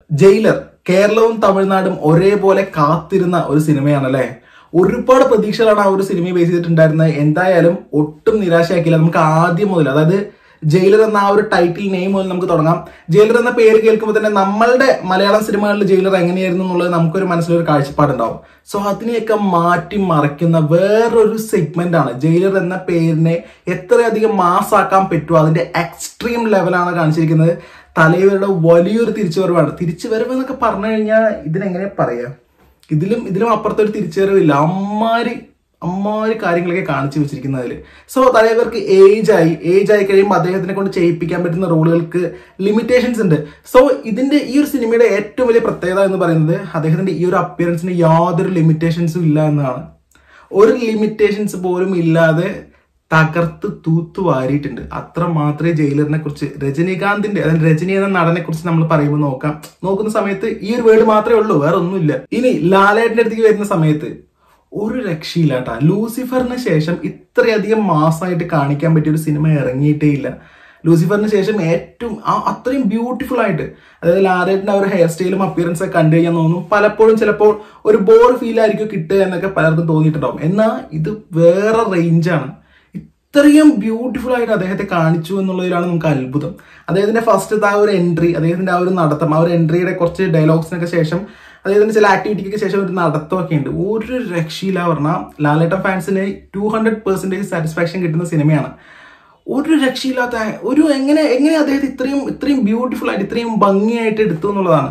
jailer കേരളവും തമിഴ്നാടും ഒരേപോലെ കാത്തിരുന്ന ഒരു സിനിമയാണ് അല്ലേ ഒരുപാട് പ്രതീക്ഷകളാണ് ആ ഒരു സിനിമയെ ബേസ് ചെയ്തിട്ടുണ്ടായിരുന്നത് എന്തായാലും ഒട്ടും നിരാശയാക്കിയില്ല നമുക്ക് ആദ്യം മുതൽ അതായത് ജയിലർ എന്ന ആ ഒരു ടൈറ്റിൽ നെയിം മുതൽ നമുക്ക് തുടങ്ങാം ജയിലർ എന്ന പേര് കേൾക്കുമ്പോൾ തന്നെ നമ്മളുടെ മലയാളം സിനിമകളിൽ ജയിലർ എങ്ങനെയായിരുന്നു എന്നുള്ളത് നമുക്കൊരു മനസ്സിലൊരു കാഴ്ചപ്പാടുണ്ടാവും സോ അതിനെയൊക്കെ മാറ്റി മറിക്കുന്ന വേറൊരു സെഗ്മെന്റ് ആണ് ജയിലർ എന്ന പേരിനെ എത്രയധികം മാസാക്കാൻ പറ്റുമോ അതിന്റെ എക്സ്ട്രീം ലെവലാണ് കാണിച്ചിരിക്കുന്നത് തലൈവരുടെ വലിയൊരു തിരിച്ചുവരവാണ് തിരിച്ചുവരവ് എന്നൊക്കെ പറഞ്ഞു കഴിഞ്ഞാൽ ഇതിനെങ്ങനെ പറയാം ഇതിലും ഇതിലും അപ്പുറത്തൊരു തിരിച്ചുവരവില്ല അമ്മാരി അമ്മാരി കാര്യങ്ങളൊക്കെ കാണിച്ചു വെച്ചിരിക്കുന്നതിൽ സോ തലൈവർക്ക് ഏജ് ആയി ഏജ് ആയി കഴിയുമ്പോൾ അദ്ദേഹത്തിനെ കൊണ്ട് ചെയ്യിപ്പിക്കാൻ പറ്റുന്ന റോളുകൾക്ക് ലിമിറ്റേഷൻസ് ഉണ്ട് സോ ഇതിന്റെ ഈ ഒരു സിനിമയുടെ ഏറ്റവും വലിയ പ്രത്യേകത എന്ന് പറയുന്നത് അദ്ദേഹത്തിന്റെ ഈ ഒരു അപ്പിയറൻസിന് യാതൊരു ലിമിറ്റേഷൻസും ഇല്ല എന്നതാണ് ഒരു ലിമിറ്റേഷൻസ് പോലും ഇല്ലാതെ തകർത്ത് തൂത്തു വാരിയിട്ടുണ്ട് അത്ര മാത്രമേ ജയിലറിനെ കുറിച്ച് രജനീകാന്തിന്റെ അതായത് രജനി എന്ന നടനെ കുറിച്ച് നമ്മൾ പറയുമ്പോൾ നോക്കാം നോക്കുന്ന സമയത്ത് ഈ ഒരു വേർഡ് മാത്രമേ ഉള്ളൂ വേറെ ഒന്നുമില്ല ഇനി ലാലേട്ടന്റെ അടുത്തേക്ക് വരുന്ന സമയത്ത് ഒരു രക്ഷയില്ല കേട്ടാ ലൂസിഫറിന് ശേഷം ഇത്രയധികം മാസമായിട്ട് കാണിക്കാൻ പറ്റിയ ഒരു സിനിമ ഇറങ്ങിയിട്ടേ ഇല്ല ലൂസിഫറിന് ശേഷം ഏറ്റവും ആ- അത്രയും ബ്യൂട്ടിഫുൾ ആയിട്ട് അതായത് ലാലേട്ടിന്റെ ആ ഒരു ഹെയർ സ്റ്റൈലും അപ്പിയറൻസ് ഒക്കെ കണ്ടു കഴിഞ്ഞാൽ തോന്നും പലപ്പോഴും ചിലപ്പോൾ ഒരു ബോർ ഫീൽ ആയിരിക്കും കിട്ടുക എന്നൊക്കെ പലർക്കും തോന്നിയിട്ടുണ്ടാവും എന്നാൽ ഇത് വേറെ റേഞ്ചാണ് ഇത്രയും ബ്യൂട്ടിഫുൾ ആയിട്ട് അദ്ദേഹത്തെ കാണിച്ചു എന്നുള്ളതിലാണ് നമുക്ക് അത്ഭുതം അദ്ദേഹത്തിന്റെ ഫസ്റ്റ് ആ ഒരു എൻട്രി അദ്ദേഹത്തിന്റെ ആ ഒരു നടത്തം ആ ഒരു എൻട്രിയുടെ കുറച്ച് ഡയലോഗ്സിനൊക്കെ ശേഷം അദ്ദേഹത്തിന്റെ ചില ആക്ടിവിറ്റിക്ക് ശേഷം ഒരു നടത്തമൊക്കെ ഉണ്ട് ഒരു രക്ഷയില്ല പറഞ്ഞാൽ ലാലേട്ടൻ ഫാൻസിന് ടു ഹൺഡ്രഡ് പെർസെന്റേജ് സാറ്റിസ്ഫാക്ഷൻ കിട്ടുന്ന സിനിമയാണ് ഒരു രക്ഷയില്ലാത്ത ഒരു എങ്ങനെ എങ്ങനെ അദ്ദേഹത്തെ ഇത്രയും ഇത്രയും ബ്യൂട്ടിഫുൾ ആയിട്ട് ഇത്രയും ഭംഗിയായിട്ട് എടുത്തു എന്നുള്ളതാണ്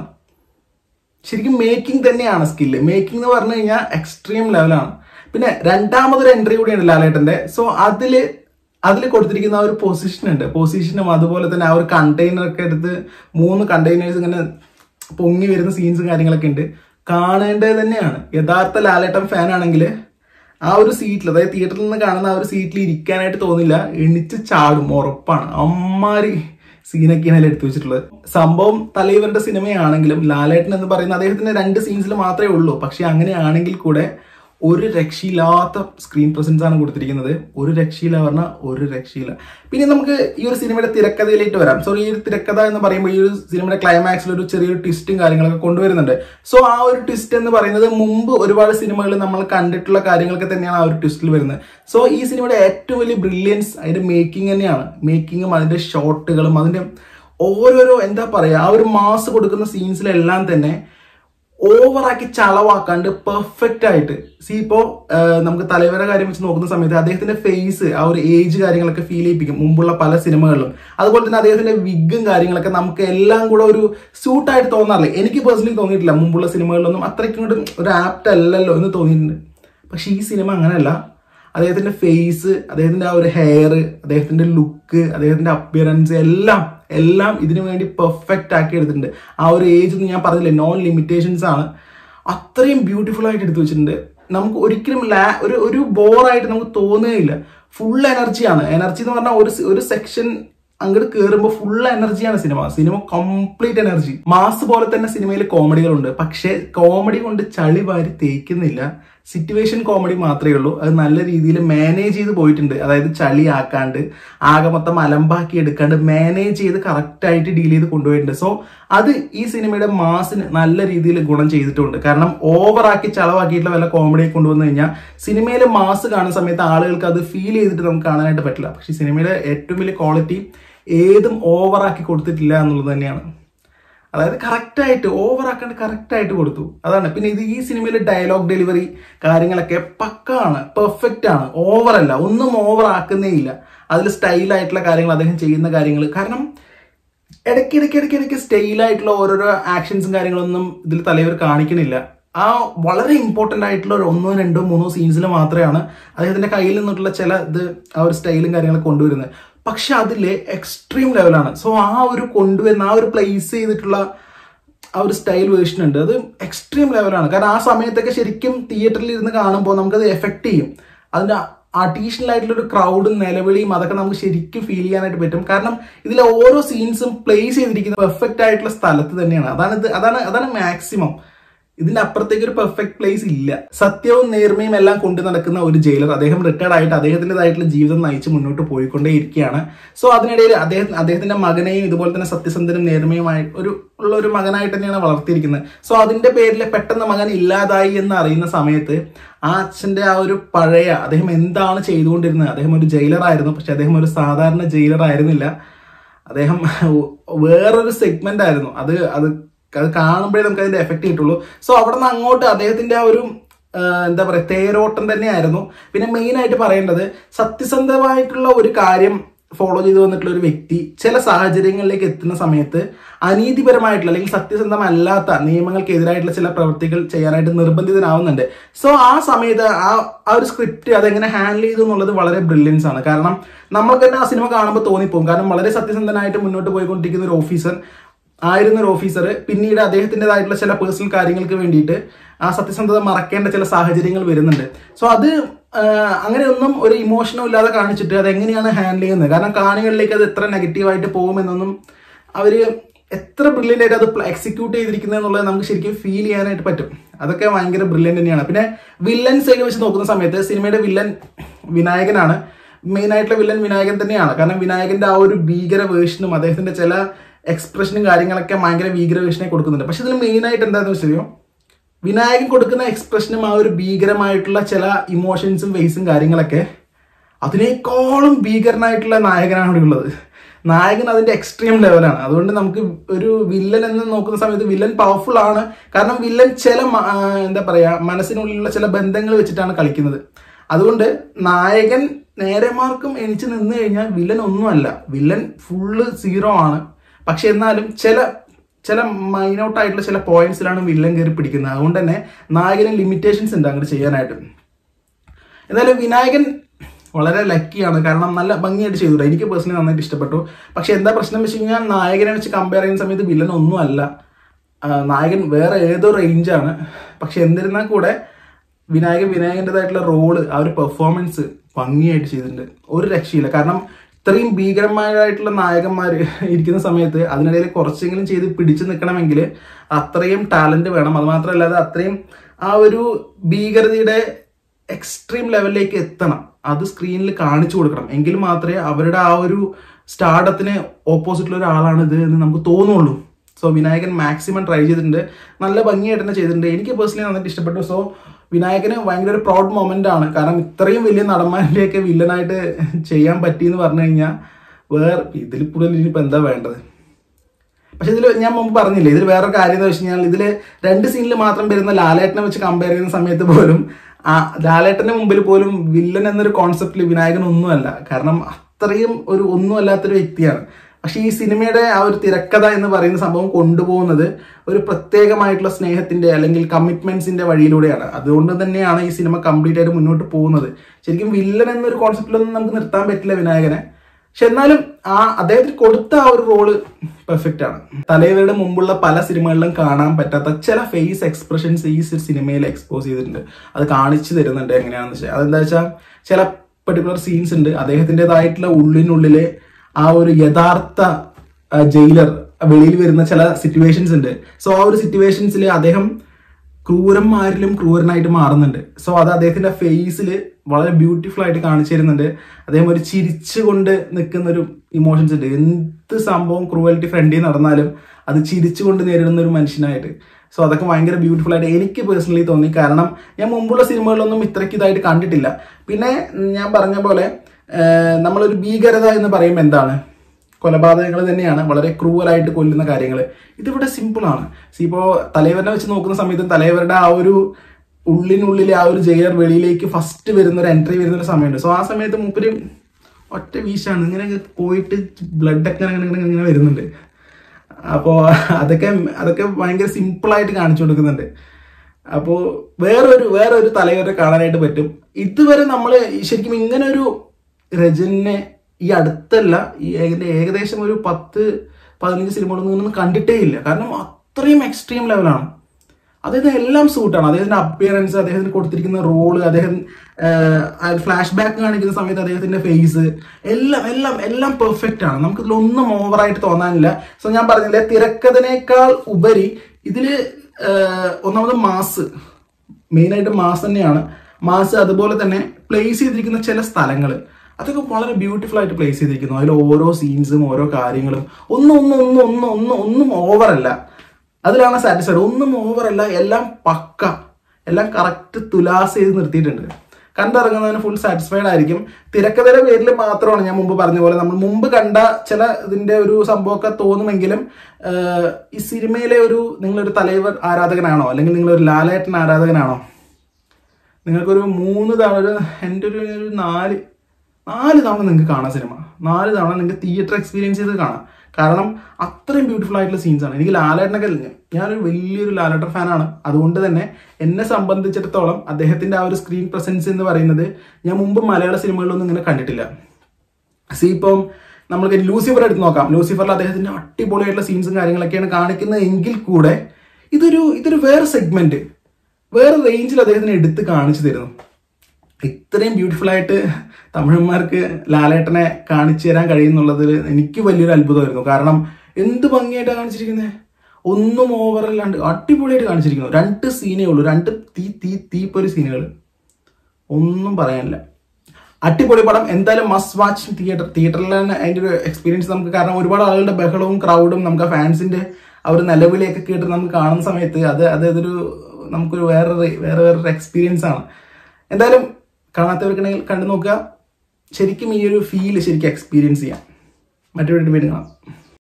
ശരിക്കും മേക്കിംഗ് തന്നെയാണ് സ്കില്ല് മേക്കിംഗ് എന്ന് പറഞ്ഞു കഴിഞ്ഞാൽ എക്സ്ട്രീം ലെവലാണ് പിന്നെ രണ്ടാമതൊരു എൻട്രി കൂടിയാണ് ലാലേട്ടന്റെ സോ അതില് അതിൽ കൊടുത്തിരിക്കുന്ന ആ ഒരു പൊസിഷൻ ഉണ്ട് പൊസിഷനും അതുപോലെ തന്നെ ആ ഒരു കണ്ടെയ്നർ ഒക്കെ എടുത്ത് മൂന്ന് കണ്ടെയ്നേഴ്സ് ഇങ്ങനെ പൊങ്ങി വരുന്ന സീൻസും കാര്യങ്ങളൊക്കെ ഉണ്ട് കാണേണ്ടത് തന്നെയാണ് യഥാർത്ഥ ലാലേട്ടൻ ഫാൻ ആണെങ്കിൽ ആ ഒരു സീറ്റിൽ അതായത് തിയേറ്ററിൽ നിന്ന് കാണുന്ന ആ ഒരു സീറ്റിൽ ഇരിക്കാനായിട്ട് തോന്നില്ല എണിച്ച് ചാടും ഉറപ്പാണ് അമ്മാരി സീനൊക്കെയാണ് അതിൽ എടുത്തു വെച്ചിട്ടുള്ളത് സംഭവം തലൈവരുടെ സിനിമയാണെങ്കിലും ലാലേട്ടൻ എന്ന് പറയുന്ന അദ്ദേഹത്തിന്റെ രണ്ട് സീൻസിൽ മാത്രമേ ഉള്ളൂ പക്ഷെ അങ്ങനെയാണെങ്കിൽ കൂടെ ഒരു രക്ഷയില്ലാത്ത സ്ക്രീൻ പ്രസൻസ് ആണ് കൊടുത്തിരിക്കുന്നത് ഒരു രക്ഷയില്ല പറഞ്ഞാൽ ഒരു രക്ഷയില്ല പിന്നെ നമുക്ക് ഈ ഒരു സിനിമയുടെ തിരക്കഥയിലേക്ക് വരാം സോ ഈ ഒരു തിരക്കഥ എന്ന് പറയുമ്പോൾ ഈ ഒരു സിനിമയുടെ ക്ലൈമാക്സിൽ ഒരു ചെറിയൊരു ട്വിസ്റ്റും കാര്യങ്ങളൊക്കെ കൊണ്ടുവരുന്നുണ്ട് സോ ആ ഒരു ട്വിസ്റ്റ് എന്ന് പറയുന്നത് മുമ്പ് ഒരുപാട് സിനിമകളിൽ നമ്മൾ കണ്ടിട്ടുള്ള കാര്യങ്ങളൊക്കെ തന്നെയാണ് ആ ഒരു ട്വിസ്റ്റിൽ വരുന്നത് സോ ഈ സിനിമയുടെ ഏറ്റവും വലിയ ബ്രില്യൻസ് അതിന്റെ മേക്കിംഗ് തന്നെയാണ് മേക്കിങ്ങും അതിന്റെ ഷോട്ടുകളും അതിന്റെ ഓരോരോ എന്താ പറയാ ആ ഒരു മാസ് കൊടുക്കുന്ന സീൻസിലെല്ലാം തന്നെ ഓവറാക്കി ചളവാക്കാണ്ട് പെർഫെക്റ്റ് ആയിട്ട് സി ഇപ്പോ നമുക്ക് തലവര കാര്യം വെച്ച് നോക്കുന്ന സമയത്ത് അദ്ദേഹത്തിന്റെ ഫേസ് ആ ഒരു ഏജ് കാര്യങ്ങളൊക്കെ ഫീൽ ചെയ്യിപ്പിക്കും മുമ്പുള്ള പല സിനിമകളിലും അതുപോലെ തന്നെ അദ്ദേഹത്തിന്റെ വിഗും കാര്യങ്ങളൊക്കെ നമുക്ക് എല്ലാം കൂടെ ഒരു സ്യൂട്ടായിട്ട് തോന്നാറില്ല എനിക്ക് പേഴ്സണലി തോന്നിയിട്ടില്ല മുമ്പുള്ള സിനിമകളിലൊന്നും അത്രയ്ക്കും കൂടെ ഒരു ആപ്റ്റ് അല്ലല്ലോ എന്ന് തോന്നിയിട്ടുണ്ട് പക്ഷെ ഈ സിനിമ അങ്ങനെയല്ല അദ്ദേഹത്തിന്റെ ഫേസ് അദ്ദേഹത്തിന്റെ ആ ഒരു ഹെയർ അദ്ദേഹത്തിന്റെ ലുക്ക് അദ്ദേഹത്തിന്റെ അപ്പിയറൻസ് എല്ലാം എല്ലാം ഇതിനു വേണ്ടി പെർഫെക്റ്റ് ആക്കി എടുത്തിട്ടുണ്ട് ആ ഒരു ഏജ് എന്ന് ഞാൻ പറഞ്ഞില്ലേ നോൺ ലിമിറ്റേഷൻസ് ആണ് അത്രയും ബ്യൂട്ടിഫുൾ ആയിട്ട് എടുത്തു വെച്ചിട്ടുണ്ട് നമുക്ക് ഒരിക്കലും ലാ ഒരു ഒരു ബോറായിട്ട് നമുക്ക് തോന്നുകയില്ല ഫുൾ എനർജിയാണ് എനർജി എന്ന് പറഞ്ഞാൽ ഒരു സി- ഒരു സെക്ഷൻ അങ്ങോട്ട് കയറുമ്പോൾ ഫുൾ എനർജിയാണ് സിനിമ സിനിമ കംപ്ലീറ്റ് എനർജി മാസ് പോലെ തന്നെ സിനിമയിൽ കോമഡികളുണ്ട് പക്ഷേ കോമഡി കൊണ്ട് ചളി വാരി തേക്കുന്നില്ല സിറ്റുവേഷൻ കോമഡി മാത്രമേ ഉള്ളൂ അത് നല്ല രീതിയിൽ മാനേജ് ചെയ്ത് പോയിട്ടുണ്ട് അതായത് ചളി ആക്കാണ്ട് ആകെ മൊത്തം അലമ്പാക്കി എടുക്കാണ്ട് മാനേജ് ചെയ്ത് കറക്റ്റ് ആയിട്ട് ഡീൽ ചെയ്ത് കൊണ്ടുപോയിട്ടുണ്ട് സോ അത് ഈ സിനിമയുടെ മാസിന് നല്ല രീതിയിൽ ഗുണം ചെയ്തിട്ടുണ്ട് കാരണം ഓവറാക്കി ചളവാക്കിയിട്ടുള്ള വല്ല കോമഡി കൊണ്ടുവന്നു കഴിഞ്ഞാൽ സിനിമയിലെ മാസ് കാണുന്ന സമയത്ത് ആളുകൾക്ക് അത് ഫീൽ ചെയ്തിട്ട് നമുക്ക് കാണാനായിട്ട് പറ്റില്ല പക്ഷെ സിനിമയുടെ ഏറ്റവും വലിയ ക്വാളിറ്റി ഏതും ഓവറാക്കി കൊടുത്തിട്ടില്ല എന്നുള്ളത് തന്നെയാണ് അതായത് കറക്റ്റ് ആയിട്ട് ഓവർ ആക്കാണ്ട് കറക്റ്റ് ആയിട്ട് കൊടുത്തു അതാണ് പിന്നെ ഇത് ഈ സിനിമയിലെ ഡയലോഗ് ഡെലിവറി കാര്യങ്ങളൊക്കെ പക്കാണ് പെർഫെക്റ്റ് ആണ് ഓവർ അല്ല ഒന്നും ഓവർ ആക്കുന്നേ ഇല്ല അതിൽ സ്റ്റൈലായിട്ടുള്ള കാര്യങ്ങൾ അദ്ദേഹം ചെയ്യുന്ന കാര്യങ്ങൾ കാരണം ഇടയ്ക്ക് ഇടയ്ക്ക് ഇടയ്ക്ക് ഇടയ്ക്ക് സ്റ്റൈലായിട്ടുള്ള ഓരോരോ ആക്ഷൻസും കാര്യങ്ങളൊന്നും ഇതിൽ തലവർ കാണിക്കണില്ല ആ വളരെ ഇമ്പോർട്ടന്റ് ആയിട്ടുള്ള ഒരു ഒന്നോ രണ്ടോ മൂന്നോ സീൻസിൽ മാത്രമാണ് അദ്ദേഹത്തിന്റെ കയ്യിൽ നിന്നിട്ടുള്ള ചില ഇത് ആ ഒരു സ്റ്റൈലും കാര്യങ്ങളൊക്കെ കൊണ്ടുവരുന്നത് പക്ഷെ അതില് എക്സ്ട്രീം ലെവലാണ് സോ ആ ഒരു കൊണ്ടുവരുന്ന ആ ഒരു പ്ലേസ് ചെയ്തിട്ടുള്ള ആ ഒരു സ്റ്റൈൽ വേർഷൻ ഉണ്ട് അത് എക്സ്ട്രീം ലെവലാണ് കാരണം ആ സമയത്തൊക്കെ ശരിക്കും തിയേറ്ററിൽ ഇരുന്ന് കാണുമ്പോൾ നമുക്കത് എഫക്ട് ചെയ്യും അതിന്റെ അഡീഷണൽ ആയിട്ടുള്ള ഒരു ക്രൗഡും നിലവിളിയും അതൊക്കെ നമുക്ക് ശരിക്കും ഫീൽ ചെയ്യാനായിട്ട് പറ്റും കാരണം ഇതിലെ ഓരോ സീൻസും പ്ലേസ് ചെയ്തിരിക്കുന്നത് പെർഫെക്റ്റ് ആയിട്ടുള്ള സ്ഥലത്ത് തന്നെയാണ് അതാണ് ഇത് അതാണ് അതാണ് മാക്സിമം ഇതിന്റെ അപ്പുറത്തേക്ക് ഒരു പെർഫെക്റ്റ് പ്ലേസ് ഇല്ല സത്യവും നേർമയും എല്ലാം കൊണ്ടു നടക്കുന്ന ഒരു ജയിലർ അദ്ദേഹം റിട്ടയർഡ് ആയിട്ട് അദ്ദേഹത്തിൻ്റെതായിട്ടുള്ള ജീവിതം നയിച്ച് മുന്നോട്ട് പോയിക്കൊണ്ടേ ഇരിക്കുകയാണ് സോ അതിനിടയിൽ അദ്ദേഹം അദ്ദേഹത്തിന്റെ മകനെയും ഇതുപോലെ തന്നെ സത്യസന്ധനും നേർമയുമായി ഒരു ഉള്ള ഒരു മകനായിട്ട് തന്നെയാണ് വളർത്തിയിരിക്കുന്നത് സോ അതിന്റെ പേരിൽ പെട്ടെന്ന് മകൻ ഇല്ലാതായി എന്ന് അറിയുന്ന സമയത്ത് ആ അച്ഛന്റെ ആ ഒരു പഴയ അദ്ദേഹം എന്താണ് ചെയ്തുകൊണ്ടിരുന്നത് അദ്ദേഹം ഒരു ജയിലർ ആയിരുന്നു പക്ഷെ അദ്ദേഹം ഒരു സാധാരണ ജയിലർ ആയിരുന്നില്ല അദ്ദേഹം വേറൊരു സെഗ്മെന്റ് ആയിരുന്നു അത് അത് അത് കാണുമ്പോഴേ നമുക്ക് അതിന്റെ എഫക്ട് കിട്ടുള്ളൂ സോ അവിടെ നിന്ന് അങ്ങോട്ട് അദ്ദേഹത്തിന്റെ ആ ഒരു ആ, എന്താ പറയാ തേരോട്ടം തന്നെയായിരുന്നു പിന്നെ മെയിൻ ആയിട്ട് പറയേണ്ടത് സത്യസന്ധമായിട്ടുള്ള ഒരു കാര്യം ഫോളോ ചെയ്തു വന്നിട്ടുള്ള ഒരു വ്യക്തി ചില സാഹചര്യങ്ങളിലേക്ക് എത്തുന്ന സമയത്ത് അനീതിപരമായിട്ടുള്ള അല്ലെങ്കിൽ സത്യസന്ധമല്ലാത്ത നിയമങ്ങൾക്കെതിരായിട്ടുള്ള ചില പ്രവൃത്തികൾ ചെയ്യാനായിട്ട് നിർബന്ധിതനാവുന്നുണ്ട് സോ ആ സമയത്ത് ആ ആ ഒരു സ്ക്രിപ്റ്റ് അതെങ്ങനെ ഹാൻഡിൽ ചെയ്തു എന്നുള്ളത് വളരെ ബ്രില്യൻസ് ആണ് കാരണം നമ്മൾക്ക് തന്നെ ആ സിനിമ കാണുമ്പോൾ തോന്നിപ്പോകും കാരണം വളരെ സത്യസന്ധനായിട്ട് മുന്നോട്ട് പോയിക്കൊണ്ടിരിക്കുന്ന ഒരു ഓഫീസർ ആയിരുന്ന ഒരു ഓഫീസർ പിന്നീട് അദ്ദേഹത്തിൻ്റെതായിട്ടുള്ള ചില പേഴ്സണൽ കാര്യങ്ങൾക്ക് വേണ്ടിയിട്ട് ആ സത്യസന്ധത മറക്കേണ്ട ചില സാഹചര്യങ്ങൾ വരുന്നുണ്ട് സോ അത് ആ, അങ്ങനെയൊന്നും ഒരു ഇമോഷനും ഇല്ലാതെ കാണിച്ചിട്ട് അത് എങ്ങനെയാണ് ഹാൻഡിൽ ചെയ്യുന്നത് കാരണം കാണികളിലേക്ക് അത് എത്ര നെഗറ്റീവായിട്ട് പോകുമെന്നൊന്നും അവര് എത്ര ബ്രില്യൻ്റ് ആയിട്ട് അത് എക്സിക്യൂട്ട് ചെയ്തിരിക്കുന്നത് എന്നുള്ളത് നമുക്ക് ശരിക്കും ഫീൽ ചെയ്യാനായിട്ട് പറ്റും അതൊക്കെ ഭയങ്കര ബ്രില്യൻ്റ് തന്നെയാണ് പിന്നെ വില്ലൻസ് ഒക്കെ വെച്ച് നോക്കുന്ന സമയത്ത് സിനിമയുടെ വില്ലൻ വിനായകനാണ് മെയിൻ ആയിട്ടുള്ള വില്ലൻ വിനായകൻ തന്നെയാണ് കാരണം വിനായകന്റെ ആ ഒരു ഭീകര വേർഷനും അദ്ദേഹത്തിന്റെ ചില എക്സ്പ്രഷനും കാര്യങ്ങളൊക്കെ ഭയങ്കര ഭീകര വേർഷനെ കൊടുക്കുന്നുണ്ട് പക്ഷെ ഇതിൽ മെയിൻ ആയിട്ട് എന്താണെന്ന് വെച്ചാൽ വിനായകൻ കൊടുക്കുന്ന എക്സ്പ്രഷനും ആ ഒരു ഭീകരമായിട്ടുള്ള ചില ഇമോഷൻസും ഫേസും കാര്യങ്ങളൊക്കെ അതിനേക്കാളും ഭീകരനായിട്ടുള്ള നായകനാണ് ഇവിടെ ഉള്ളത് നായകൻ അതിന്റെ എക്സ്ട്രീം ലെവലാണ് അതുകൊണ്ട് നമുക്ക് ഒരു വില്ലൻ എന്ന് നോക്കുന്ന സമയത്ത് വില്ലൻ പവർഫുൾ ആണ് കാരണം വില്ലൻ ചില മ- ആ, എന്താ പറയാ മനസ്സിനുള്ളിലുള്ള ചില ബന്ധങ്ങൾ വെച്ചിട്ടാണ് കളിക്കുന്നത് അതുകൊണ്ട് നായകൻ നേരെ മാർക്കും എണിച്ച് നിന്ന് കഴിഞ്ഞാൽ വില്ലൻ ഒന്നുമല്ല വില്ലൻ ഫുള്ള് സീറോ ആണ് പക്ഷെ എന്നാലും ചില ചില മൈനൗട്ട് ആയിട്ടുള്ള ചില പോയിന്റ്സിലാണ് വില്ലൻ കയറി പിടിക്കുന്നത് അതുകൊണ്ട് തന്നെ നായകന് ലിമിറ്റേഷൻസ് ഉണ്ട് അങ്ങോട്ട് ചെയ്യാനായിട്ട് എന്നാലും വിനായകൻ വളരെ ലക്കിയാണ് കാരണം നല്ല ഭംഗിയായിട്ട് ചെയ്തു എനിക്ക് പേഴ്സണലി നന്നായിട്ട് ഇഷ്ടപ്പെട്ടു പക്ഷെ എന്താ പ്രശ്നം വെച്ച് കഴിഞ്ഞാൽ നായകനെ വെച്ച് കമ്പയർ ചെയ്യുന്ന സമയത്ത് വില്ലൻ ഒന്നും അല്ല ആ, നായകൻ വേറെ ഏതോ റേഞ്ചാണ് പക്ഷെ എന്നിരുന്നാൽ കൂടെ വിനായകൻ വിനായകൻ്റെതായിട്ടുള്ള റോള് ആ ഒരു പെർഫോമൻസ് ഭംഗിയായിട്ട് ചെയ്തിട്ടുണ്ട് ഒരു രക്ഷയില്ല കാരണം ഇത്രയും ഭീകരമായിട്ടുള്ള നായകന്മാർ ഇരിക്കുന്ന സമയത്ത് അതിനിടയിൽ കുറച്ചെങ്കിലും ചെയ്ത് പിടിച്ചു നിൽക്കണമെങ്കിൽ അത്രയും ടാലന്റ് വേണം അത് മാത്രമല്ലാതെ അത്രയും ആ ഒരു ഭീകരതയുടെ എക്സ്ട്രീം ലെവലിലേക്ക് എത്തണം അത് സ്ക്രീനിൽ കാണിച്ചു കൊടുക്കണം എങ്കിൽ മാത്രമേ അവരുടെ ആ ഒരു സ്റ്റാർഡത്തിന് ഓപ്പോസിറ്റുള്ള ഒരാളാണ് ഇത് എന്ന് നമുക്ക് തോന്നുള്ളൂ സോ വിനായകൻ മാക്സിമം ട്രൈ ചെയ്തിട്ടുണ്ട് നല്ല ഭംഗിയായിട്ട് തന്നെ ചെയ്തിട്ടുണ്ട് എനിക്ക് പേഴ്സണലി നന്നായിട്ട് ഇഷ്ടപ്പെട്ടു സോ വിനായകന് ഭയങ്കര ഒരു പ്രൗഡ് മൊമെന്റ് ആണ് കാരണം ഇത്രയും വലിയ നടന്മാരിലേക്ക് വില്ലനായിട്ട് ചെയ്യാൻ പറ്റി എന്ന് പറഞ്ഞു കഴിഞ്ഞാൽ വേറെ ഇതിൽ കൂടുതൽ ഇനിയിപ്പോൾ എന്താ വേണ്ടത് പക്ഷെ ഇതിൽ ഞാൻ മുമ്പ് പറഞ്ഞില്ലേ ഇതിൽ വേറെ കാര്യം എന്ന് വെച്ച് കഴിഞ്ഞാൽ ഇതിൽ രണ്ട് സീനിൽ മാത്രം വരുന്ന ലാലേട്ടനെ വെച്ച് കമ്പയർ ചെയ്യുന്ന സമയത്ത് പോലും ആ ലാലേട്ടന്റെ മുമ്പിൽ പോലും വില്ലൻ എന്നൊരു കോൺസെപ്റ്റിൽ വിനായകൻ ഒന്നുമല്ല കാരണം അത്രയും ഒരു ഒന്നുമല്ലാത്തൊരു വ്യക്തിയാണ് പക്ഷെ ഈ സിനിമയുടെ ആ ഒരു തിരക്കഥ എന്ന് പറയുന്ന സംഭവം കൊണ്ടുപോകുന്നത് ഒരു പ്രത്യേകമായിട്ടുള്ള സ്നേഹത്തിന്റെ അല്ലെങ്കിൽ കമ്മിറ്റ്മെന്റ്സിന്റെ വഴിയിലൂടെയാണ് അതുകൊണ്ട് തന്നെയാണ് ഈ സിനിമ കംപ്ലീറ്റ് ആയിട്ട് മുന്നോട്ട് പോകുന്നത് ശരിക്കും വില്ലൻ എന്നൊരു കോൺസെപ്റ്റിലൊന്നും നമുക്ക് നിർത്താൻ പറ്റില്ല വിനായകനെ പക്ഷെ എന്നാലും ആ അദ്ദേഹത്തിന് കൊടുത്ത ആ ഒരു റോള് പെർഫെക്റ്റ് ആണ് തലൈവരുടെ മുമ്പുള്ള പല സിനിമകളിലും കാണാൻ പറ്റാത്ത ചില ഫേസ് എക്സ്പ്രഷൻസ് ഈ സിനിമയിൽ എക്സ്പോസ് ചെയ്തിട്ടുണ്ട് അത് കാണിച്ചു തരുന്നുണ്ട് എങ്ങനെയാണെന്ന് വെച്ചാൽ അതെന്താ വെച്ചാൽ ചില പെർട്ടിക്കുലർ സീൻസ് ഉണ്ട് അദ്ദേഹത്തിൻ്റെതായിട്ടുള്ള ഉള്ളിനുള്ളിലെ ആ ഒരു യഥാർത്ഥ ജയിലർ വെളിയിൽ വരുന്ന ചില സിറ്റുവേഷൻസ് ഉണ്ട് സോ ആ ഒരു സിറ്റുവേഷൻസിൽ അദ്ദേഹം ക്രൂരന്മാരിലും ക്രൂരനായിട്ട് മാറുന്നുണ്ട് സോ അത് അദ്ദേഹത്തിന്റെ ഫേസിൽ വളരെ ബ്യൂട്ടിഫുൾ ആയിട്ട് കാണിച്ചു തരുന്നുണ്ട് അദ്ദേഹം ഒരു ചിരിച്ചുകൊണ്ട് നിൽക്കുന്ന ഒരു ഇമോഷൻസ് ഉണ്ട് എന്ത് സംഭവം ക്രൂവലിറ്റി ഫ്രണ്ടിൽ നടന്നാലും അത് ചിരിച്ചുകൊണ്ട് നേരിടുന്ന ഒരു മനുഷ്യനായിട്ട് സോ അതൊക്കെ ഭയങ്കര ബ്യൂട്ടിഫുൾ ആയിട്ട് എനിക്ക് പേഴ്സണലി തോന്നി കാരണം ഞാൻ മുമ്പുള്ള സിനിമകളിലൊന്നും ഇത്രയ്ക്ക് ഇതായിട്ട് കണ്ടിട്ടില്ല പിന്നെ ഞാൻ പറഞ്ഞ പോലെ ഏഹ്, നമ്മളൊരു ഭീകരത എന്ന് പറയുമ്പോൾ എന്താണ് കൊലപാതകങ്ങൾ തന്നെയാണ് വളരെ ക്രൂവലായിട്ട് കൊല്ലുന്ന കാര്യങ്ങൾ ഇതിവിടെ സിമ്പിളാണ് സി ഇപ്പോൾ തലൈവരനെ വെച്ച് നോക്കുന്ന സമയത്ത് തലൈവരുടെ ആ ഒരു ഉള്ളിനുള്ളിലെ ആ ഒരു ജയിലർ വെളിയിലേക്ക് ഫസ്റ്റ് വരുന്ന ഒരു എൻട്രി വരുന്ന ഒരു സമയമുണ്ട് സോ ആ സമയത്ത് മൂപ്പര് ഒറ്റ വീശാണ് ഇങ്ങനെ പോയിട്ട് ബ്ലഡ് ഒക്കെ ഇങ്ങനെ ഇങ്ങനെ ഇങ്ങനെ വരുന്നുണ്ട് അപ്പോൾ അതൊക്കെ അതൊക്കെ ഭയങ്കര സിമ്പിളായിട്ട് കാണിച്ചു കൊടുക്കുന്നുണ്ട് അപ്പോൾ വേറൊരു വേറൊരു തലവരെ കാണാനായിട്ട് പറ്റും ഇതുവരെ നമ്മൾ ശരിക്കും ഇങ്ങനെ ഒരു രജനെ ഈ അടുത്തല്ല ഈ ഏക- ഏകദേശം ഒരു പത്ത് പതിനഞ്ച് സിനിമകളൊന്നും ഇങ്ങനൊന്നും കണ്ടിട്ടേ ഇല്ല കാരണം അത്രയും എക്സ്ട്രീം ലെവലാണ് അദ്ദേഹത്തിന് എല്ലാം സൂട്ടാണ് അദ്ദേഹത്തിന്റെ അപ്പിയറൻസ് അദ്ദേഹത്തിന് കൊടുത്തിരിക്കുന്ന റോള് അദ്ദേഹം ഫ്ലാഷ് ബാക്ക് കാണിക്കുന്ന സമയത്ത് അദ്ദേഹത്തിന്റെ ഫേസ് എല്ലാം എല്ലാം എല്ലാം പെർഫെക്റ്റ് ആണ് നമുക്ക് ഇതിലൊന്നും ഓവറായിട്ട് തോന്നാനില്ല സോ ഞാൻ പറഞ്ഞില്ലേ തിരക്കഥനേക്കാൾ ഉപരി ഇതില് ഏഹ്, ഒന്നാമത് മാസ് മെയിനായിട്ട് മാസ് തന്നെയാണ് മാസ് അതുപോലെ തന്നെ പ്ലേസ് ചെയ്തിരിക്കുന്ന ചില സ്ഥലങ്ങൾ അതൊക്കെ വളരെ ബ്യൂട്ടിഫുൾ ആയിട്ട് പ്ലേസ് ചെയ്തിരിക്കുന്നു അതിൽ ഓരോ സീൻസും ഓരോ കാര്യങ്ങളും ഒന്നും ഒന്നും ഒന്നും ഒന്നും ഒന്നും ഒന്നും ഓവറല്ല അതിലാണ് സാറ്റിസ്ഫൈഡ് ഒന്നും ഓവറല്ല എല്ലാം പക്ക എല്ലാം കറക്റ്റ് തുലാസ് ചെയ്ത് നിർത്തിയിട്ടുണ്ട് കണ്ടിറങ്ങുന്നതിന് ഫുൾ സാറ്റിസ്ഫൈഡ് ആയിരിക്കും തിരക്കഥയുടെ പേരിൽ മാത്രമാണ് ഞാൻ മുമ്പ് പറഞ്ഞ പോലെ നമ്മൾ മുമ്പ് കണ്ട ചില ഇതിന്റെ ഒരു സംഭവമൊക്കെ തോന്നുമെങ്കിലും ആഹ്, ഈ സിനിമയിലെ ഒരു നിങ്ങളൊരു തലൈവർ ആരാധകനാണോ അല്ലെങ്കിൽ നിങ്ങളൊരു ലാലേട്ടൻ ആരാധകനാണോ നിങ്ങൾക്കൊരു മൂന്ന് തവണ ഒരു എൻ്റെ ഒരു ഒരു നാല് നാല് തവണ നിങ്ങൾക്ക് കാണാം സിനിമ നാല് തവണ നിങ്ങൾക്ക് തിയേറ്റർ എക്സ്പീരിയൻസ് ചെയ്ത് കാണാം കാരണം അത്രയും ബ്യൂട്ടിഫുൾ ആയിട്ടുള്ള സീൻസ് ആണ് എനിക്ക് ലാലേട്ടനൊക്കെ ഞാനൊരു വലിയൊരു ലാലേട്ടൻ ഫാനാണ് അതുകൊണ്ട് തന്നെ എന്നെ സംബന്ധിച്ചിടത്തോളം അദ്ദേഹത്തിന്റെ ആ ഒരു സ്ക്രീൻ പ്രസൻസ് എന്ന് പറയുന്നത് ഞാൻ മുമ്പ് മലയാള സിനിമകളിലൊന്നും ഇങ്ങനെ കണ്ടിട്ടില്ല സി ഇപ്പം നമ്മൾക്ക് ലൂസിഫർ എടുത്ത് നോക്കാം ലൂസിഫറിൽ അദ്ദേഹത്തിന്റെ അടിപൊളിയായിട്ടുള്ള സീൻസും കാര്യങ്ങളൊക്കെയാണ് കാണിക്കുന്നത് എങ്കിൽ കൂടെ ഇതൊരു ഇതൊരു വേറെ സെഗ്മെന്റ് വേറെ റേഞ്ചിൽ അദ്ദേഹത്തിന് എടുത്ത് കാണിച്ചു തരുന്നു ഇത്രയും ബ്യൂട്ടിഫുൾ ആയിട്ട് തമിഴന്മാർക്ക് ലാലേട്ടനെ കാണിച്ചു തരാൻ കഴിയുന്നുള്ളതിൽ എനിക്ക് വലിയൊരു അത്ഭുതമായിരുന്നു കാരണം എന്ത് ഭംഗിയായിട്ടാണ് കാണിച്ചിരിക്കുന്നത് ഒന്നും ഓവറല്ലാണ്ട് അടിപൊളിയായിട്ട് കാണിച്ചിരിക്കുന്നു രണ്ട് സീനേ ഉള്ളൂ രണ്ട് തീ തീ തീപ്പൊരു സീനുകൾ ഒന്നും പറയാനില്ല അടിപൊളി പടം എന്തായാലും മസ്റ്റ് വാച്ച് തിയേറ്റർ തിയേറ്ററിൽ തന്നെ അതിന്റെ ഒരു എക്സ്പീരിയൻസ് നമുക്ക് കാരണം ഒരുപാട് ആളുകളുടെ ബഹളവും ക്രൗഡും നമുക്ക് ഫാൻസിന്റെ ആ ഒരു നിലവിളിയൊക്കെ കേട്ട് നമുക്ക് കാണുന്ന സമയത്ത് അത് അത് അതൊരു നമുക്കൊരു വേറൊരു വേറെ വേറൊരു എക്സ്പീരിയൻസ് ആണ് എന്തായാലും കാണാത്തവർക്കുണ്ടെങ്കിൽ കണ്ടു നോക്കുക ശരിക്കും ഈ ഒരു ഫീല് ശരിക്കും എക്സ്പീരിയൻസ് ചെയ്യാം മറ്റൊരു വീണ്ടും കാണാം